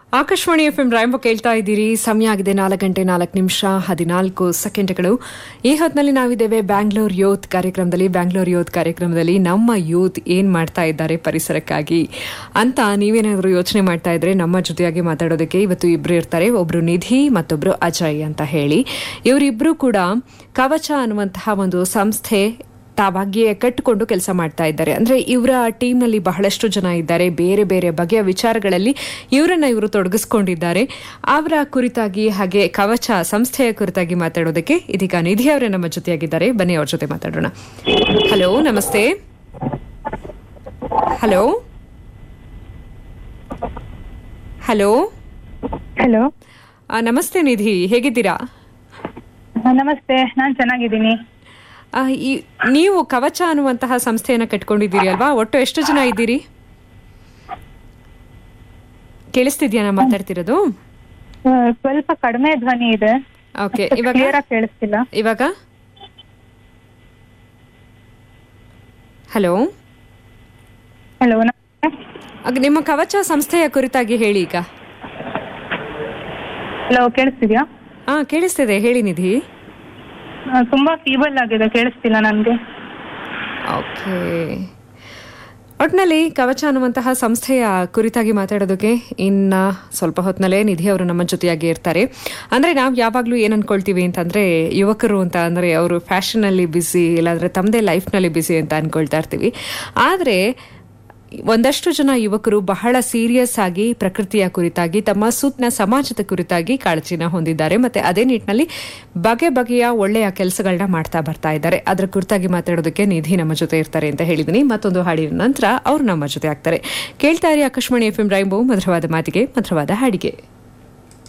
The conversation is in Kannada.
ಆಕಾಶವಾಣಿ ಎಫ್ ಎಂ ರಾಯಂಬ ಕೇಳ್ತಾ ಇದ್ದೀರಿ ಸಮಯ ಆಗಿದೆ ನಾಲ್ಕು ಗಂಟೆ ನಾಲ್ಕು ನಿಮಿಷ ಹದಿನಾಲ್ಕು ಸೆಕೆಂಡ್ಗಳು ಈ ಹೊತ್ತಿನಲ್ಲಿ ನಾವಿದ್ದೇವೆ ಬ್ಯಾಂಗ್ಳೂರ್ ಯೂತ್ ಕಾರ್ಯಕ್ರಮದಲ್ಲಿ ಬ್ಯಾಂಗ್ಳೂರ್ ಯೂತ್ ಕಾರ್ಯಕ್ರಮದಲ್ಲಿ ನಮ್ಮ ಯೂತ್ ಏನ್ ಮಾಡ್ತಾ ಇದ್ದಾರೆ ಪರಿಸರಕ್ಕಾಗಿ ಅಂತ ನೀವೇನಾದರೂ ಯೋಚನೆ ಮಾಡ್ತಾ ಇದ್ರೆ ನಮ್ಮ ಜೊತೆಯಾಗಿ ಮಾತಾಡೋದಕ್ಕೆ ಇವತ್ತು ಇಬ್ರು ಇರ್ತಾರೆ ಒಬ್ರು ನಿಧಿ ಮತ್ತೊಬ್ರು ಅಜಯ್ ಅಂತ ಹೇಳಿ ಇವರಿಬ್ರು ಕೂಡ ಕವಚ ಅನ್ನುವಂತಹ ಒಂದು ಸಂಸ್ಥೆ ತಾವಾಗಿಯೇ ಕಟ್ಟಿಕೊಂಡು ಕೆಲಸ ಮಾಡ್ತಾ ಇದ್ದಾರೆ ಅಂದ್ರೆ ಇವರ ಟೀಮ್ನಲ್ಲಿ ಬಹಳಷ್ಟು ಜನ ಇದ್ದಾರೆ ಬೇರೆ ಬೇರೆ ಬಗೆಯ ವಿಚಾರಗಳಲ್ಲಿ ಇವರನ್ನ ಇವರು ತೊಡಗಿಸ್ಕೊಂಡಿದ್ದಾರೆ ಅವರ ಕುರಿತಾಗಿ ಹಾಗೆ ಕವಚ ಸಂಸ್ಥೆಯ ಕುರಿತಾಗಿ ಮಾತಾಡೋದಕ್ಕೆ ಇದೀಗ ನಿಧಿ ಅವರೇ ನಮ್ಮ ಜೊತೆಯಾಗಿದ್ದಾರೆ ಬನ್ನಿ ಅವ್ರ ಜೊತೆ ಮಾತಾಡೋಣ ಹಲೋ ನಮಸ್ತೆ ಹಲೋ ಹಲೋ ಹಲೋ ಆ, ನಮಸ್ತೆ ನಿಧಿ ಹೇಗಿದ್ದೀರಾ ನಮಸ್ತೆ ನಾನ್ ಚೆನ್ನಾಗಿದ್ದೀನಿ ಆ, ಈ ನೀವು ಕವಚ ಅನ್ನುವಂತಹ ಸಂಸ್ಥೆಯನ್ನ ಕಟ್ಕೊಂಡಿದ್ದೀರಿ ಅಲ್ವಾ ಒಟ್ಟು ಎಷ್ಟು ಜನ ಇದ್ದೀರಿ ಕೇಳಿಸ್ತಿದ್ಯಾ ನಾ ಮಾತಾಡ್ತಿರೋದು ಆ, ಸ್ವಲ್ಪ ಕಡಿಮೆ ಧ್ವನಿ ಇದೆ ಓಕೆ ಇವಾಗ ಕ್ಲಿಯರ್ ಆಗಿ ಕೇಳಿಸ್ತಿಲ್ಲ ಇವಾಗ ಹಲೋ ಹಲೋ ಆಗ ನಿಮ್ಮ ಕವಚ ಸಂಸ್ಥೆಯ ಕುರಿತಾಗಿ ಹೇಳಿ ಈಗ ಹಲೋ ಕೇಳಿಸ್ತಿದ್ಯಾ ಹಾ ಕೇಳಿಸ್ತಿದೆ ಹೇಳಿ ನಿಧಿ ಆ, ತುಂಬಾ ಫೀಬಲ್ ಆಗಿದೆ ಕೇಳಿಸ್ತಿಲ್ಲ ನನ್ಗೆ ಓಕೆ ಒಟ್ನಲ್ಲಿ ಕವಚ ಅನ್ನುವಂತಹ ಸಂಸ್ಥೆಯ ಕುರಿತಾಗಿ ಮಾತಾಡೋದಕ್ಕೆ ಇನ್ನ ಸ್ವಲ್ಪ ಹೊತ್ತಿನಲ್ಲೇ ನಿಧಿ ಅವರು ನಮ್ಮ ಜೊತೆಯಾಗಿ ಇರ್ತಾರೆ ಅಂದ್ರೆ ನಾವು ಯಾವಾಗಲೂ ಏನ್ ಅನ್ಕೊಳ್ತೀವಿ ಅಂತಂದ್ರೆ ಯುವಕರು ಅಂತ ಅಂದ್ರೆ ಅವರು ಫ್ಯಾಷನ್ ಅಲ್ಲಿ ಬಿಸಿ ಇಲ್ಲಾಂದ್ರೆ ತಮ್ಮದೇ ಲೈಫ್ನಲ್ಲಿ ಬಿಸಿ ಅಂತ ಅನ್ಕೊಳ್ತಾ ಇರ್ತೀವಿ ಆದ್ರೆ ಒಂದಷ್ಟು ಜನ ಯುವಕರು ಬಹಳ ಸೀರಿಯಸ್ ಆಗಿ ಪ್ರಕೃತಿಯ ಕುರಿತಾಗಿ ತಮ್ಮ ಸುತ್ತನ ಸಮಾಜದ ಕುರಿತಾಗಿ ಕಾಳಜಿನ ಹೊಂದಿದ್ದಾರೆ ಮತ್ತೆ ಅದೇ ನಿಟ್ಟಿನಲ್ಲಿ ಬಗೆ ಬಗೆಯ ಒಳ್ಳೆಯ ಕೆಲಸಗಳನ್ನ ಮಾಡ್ತಾ ಬರ್ತಾ ಇದ್ದಾರೆ ಅದರ ಕುರಿತಾಗಿ ಮಾತಾಡೋದಕ್ಕೆ ನಿಧಿ ನಮ್ಮ ಜೊತೆ ಇರ್ತಾರೆ ಅಂತ ಹೇಳಿದೀನಿ ಮತ್ತೊಂದು ಹಾಡಿನ ನಂತರ ಅವರು ನಮ್ಮ ಜೊತೆ ಆಗ್ತಾರೆ ಕೇಳ್ತಾ ಇರಿ ಆಕಾಶವಾಣಿ ಎಫ್ ಎಂ ರೈಂಬೋ ಮಧುರವಾದ ಮಾತಿಗೆ ಮಧುರವಾದ ಹಾಡಿಗೆ